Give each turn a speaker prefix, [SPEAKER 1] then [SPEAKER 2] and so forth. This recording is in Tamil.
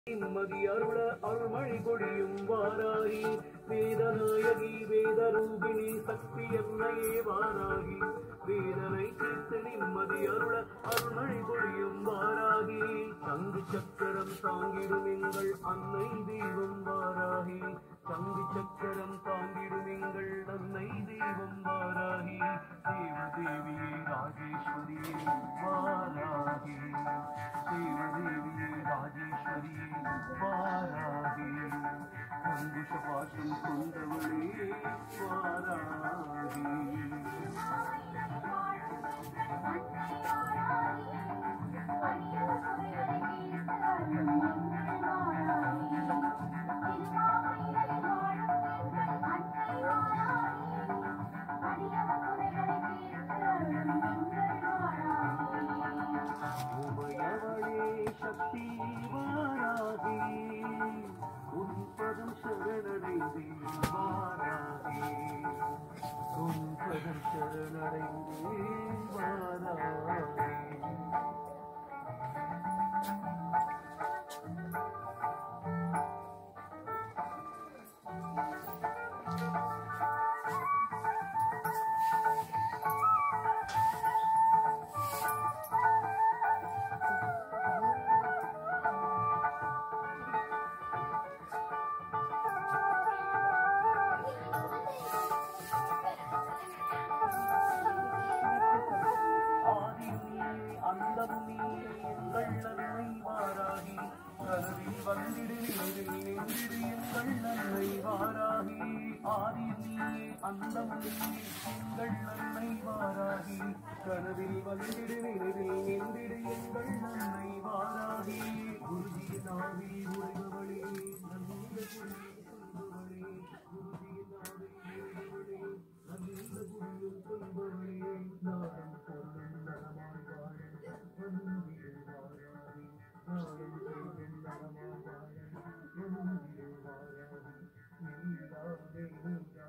[SPEAKER 1] நிம்மதி அருள அருள்மழை பொழியும் வாராகி வேதநாயகி வேதரூபிணி சக்தி என்னையே வாராகி வேதனை தீர்த்து நிம்மதி அருள அருள்மழை பொழியும் வாராகி சங்கு சக்கரம் தாங்கிடும் எங்கள் அன்னை தெய்வம் வாராகி சங்கு சக்கரம் தாங்கிடும் எங்கள் அன்னை தெய்வம் வாராகி தேவதேவியே ராஜேஸ்வரியே வாராகி தேவதேவியே ராஜேஸ்வரியே வாராகி அங்குஷ பாசம் கொண்டவளே வாராகி உமையவளே சக்தி வாராகி உன் பதம் சரணடைந்தேன் வாராகி உன் பதம் சரணடைந்தேன் வாராகி ஆதியே அந்தம் நீ எங்கள் நன்மை வாராகி கனவில் வந்திடு நினைவில் நின்றிடு எங்கள் நன்மை வாராகி ஆதி நீயே அந்தம் நீ எங்கள் நன்மை வாராகி கனவில் வந்திடு நினைவில் நின்றிடு எங்கள் நன்மை வாராகி குருஜியின் ஆவி உழைபவளே நல்ல குருவின் சொல்பவளே குருஜியின் ஆவி உழைபவளே நல்ல குருவின் சொல்பவளே நாடும் சொல்லும் நலமாய் வாழ வந்தியில் வாழாதே நாடும் சொல்லும் நலமாய் வாழ வந்தியில் வாழாதே நீலாதே நீலா